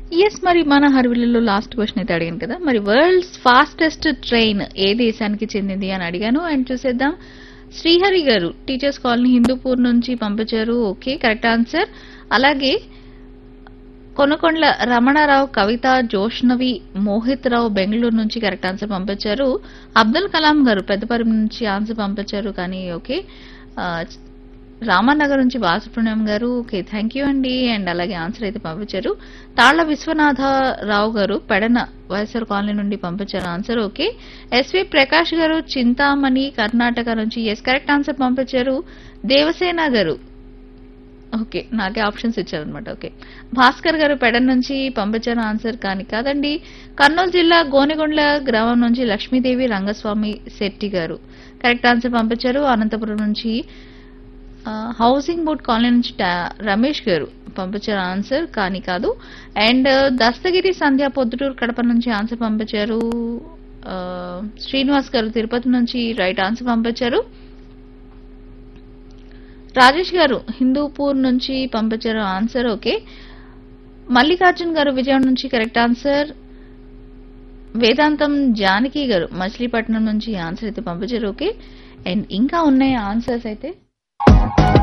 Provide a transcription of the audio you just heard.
yes మరి మన హర్విల్లో last question అయితే అడిగాను కదా మరి వరల్డ్స్ ఫాస్టెస్ట్ ట్రైన్ ఏ దేశానికి చెందింది అని అడిగాను అండ్ చూసేద్దాం శ్రీహరి గారు టీచర్స్ కాలనీ హిందూపూర్ నుంచి పంపించారు ఓకే కరెక్ట్ ఆన్సర్ అలాగే కొనకొండ్ల రమణారావు కవిత జోష్నవి మోహిత్ రావు బెంగళూరు నుంచి కరెక్ట్ ఆన్సర్ పంపించారు అబ్దుల్ కలాం గారు పెద్దపరి నుంచి ఆన్సర్ పంపించారు కానీ ఓకే ఆ, రామానగర్ నుంచి బాలసుబ్రహ్మణ్యం గారు ఓకే థ్యాంక్ యూ అండి అండ్ అలాగే ఆన్సర్ అయితే పంపించారు తాళ్ల విశ్వనాథరావు గారు పెడన వైఎస్ఆర్ కాలనీ నుండి పంపించారు ఆన్సర్ ఓకే ఎస్వి ప్రకాష్ గారు చింతామణి కర్ణాటక నుంచి ఎస్ కరెక్ట్ ఆన్సర్ పంపించారు దేవసేన గారు ఓకే నాకే ఆప్షన్స్ ఇచ్చారనమాట ఓకే భాస్కర్ గారు పెడన్ నుంచి పంపించారు ఆన్సర్ కానీ కాదండి కర్నూలు జిల్లా గోనెగొండ్ల గ్రామం నుంచి లక్ష్మీదేవి రంగస్వామి శెట్టి గారు కరెక్ట్ ఆన్సర్ పంపించారు అనంతపురం నుంచి ఆ, హౌసింగ్ బోర్డ్ కాలనీ నుంచి టా- రమేష్ గారు పంపించారు ఆన్సర్ కానీ కాదు అండ్ దస్తగిరి సంధ్య పొద్దుటూరు కడప నుంచి ఆన్సర్ పంపించారు ఆ, శ్రీనివాస్ గారు తిరుపతి నుంచి రైట్ ఆన్సర్ పంపించారు రాజేష్ గారు హిందూపూర్ నుంచి పంపించారు ఆన్సర్ ఓకే మల్లికార్జున్ గారు విజయవాడ నుంచి కరెక్ట్ ఆన్సర్ వేదాంతం జానకి గారు మచిలీపట్నం నుంచి ఆన్సర్ అయితే పంపించారు ఓకే అండ్ ఇంకా ఉన్నాయి ఆన్సర్స్ అయితే